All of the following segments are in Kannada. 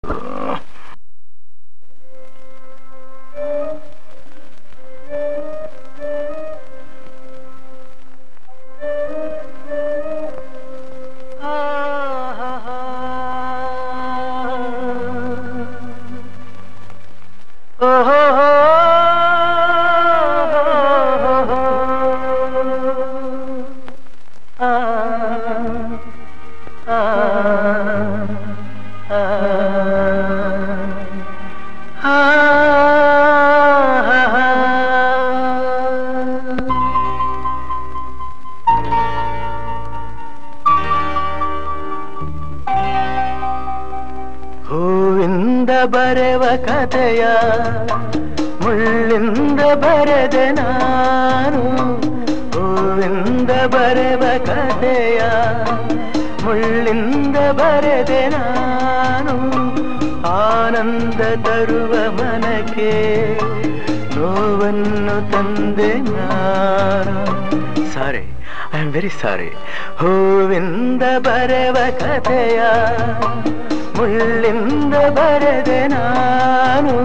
ಹೂವಿಂದ ಬರೆವ ಕಥೆಯ ಮುಳ್ಳಿಂದ ಬರೆದೆ ನಾನು ಹೂವಿಂದ ಬರೆವ ಕಥೆಯ ಮುಳ್ಳಿಂದ ಬರೆದೆ ನಾನು ಆನಂದ ತರುವ ಮನಕ್ಕೆ ನೋವನ್ನು ತಂದೆ ನಾನು sorry I am very sorry ಹೂವಿಂದ ಬರೆವ ಕಥೆಯ ಮುಳ್ಳಿಂದ ಬರೆದೆ ನಾನು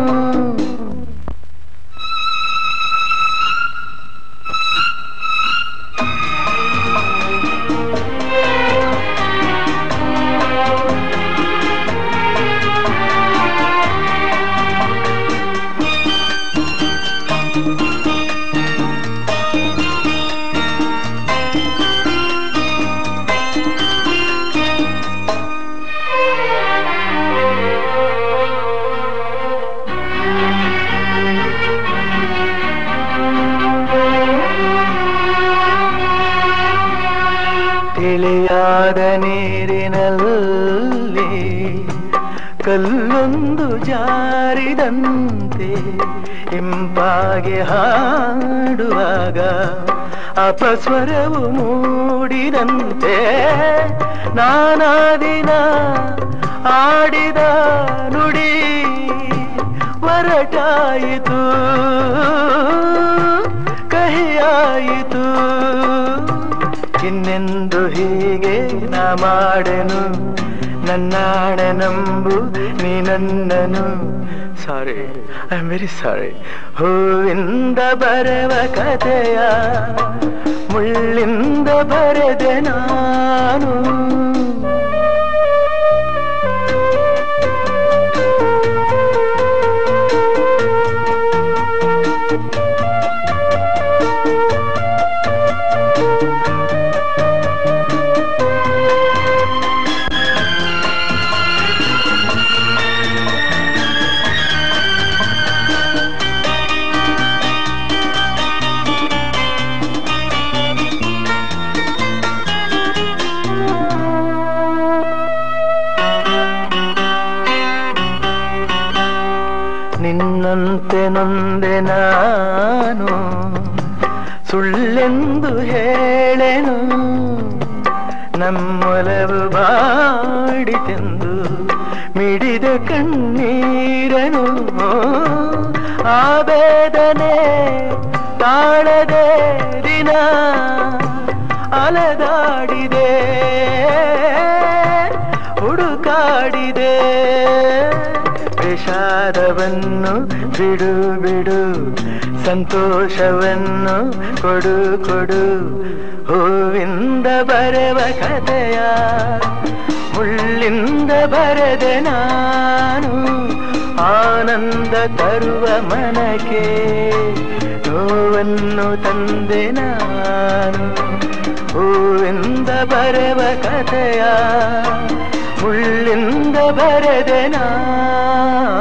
ತಿಳಿಯಾದ ನೀರಿನಲ್ಲಿ ಕಲ್ಲೊಂದು ಜಾರಿದಂತೆ ಇಂಪಾಗಿ ಹಾಡುವಾಗ ಅಪಸ್ವರವು ಮೂಡಿದಂತೆ ನಾನಾ ದಿನ ಆಡಿದ ನುಡಿ ಹೊರಟಾಯಿತು ಕಹಿಯಾಯಿತು ಇನ್ನೆಂದು ಹೀಗೆ ನಾ ಮಾಡೆನು ನನ್ನಾಣೆ ನಂಬು ನೀ ನನ್ನನು sorry I am very sorry ಹೂವಿಂದ ಬರೆವ ಕಥೆಯ ಮುಳ್ಳಿಂದ ಬರೆದೆ ನಾನು ನಿನ್ನಂತೆ ನೊಂದೆ ನಾನು ಸುಳ್ಳೆಂದು ಹೇಳೆನು ನಮ್ಮೊಲವು ಬಾಡಿತೆಂದು ಮಿಡಿದ ಕಣ್ಣೀರನು ಆ ಬೇದನೆ ತಾಳದೆ ದಿನ ಅಲದಾಡಿದೆ ಹುಡುಕಾಡಿದೆ ವಿಷಾದವನ್ನು ಬಿಡು ಬಿಡು ಸಂತೋಷವನ್ನು ಕೊಡು ಕೊಡು ಹೂವಿಂದ ಬರೆವ ಕಥೆಯ ಮುಳ್ಳಿಂದ ಬರೆದೆ ನಾನು ಆನಂದ ತರುವ ಮನಕ್ಕೆ ನೋವನ್ನು ತಂದೆ ನಾನು ಹೂವಿಂದ ಬರೆವ ಕಥೆಯ ಮುಳ್ಳಿಂದ ಬರೆದೆ ನಾನು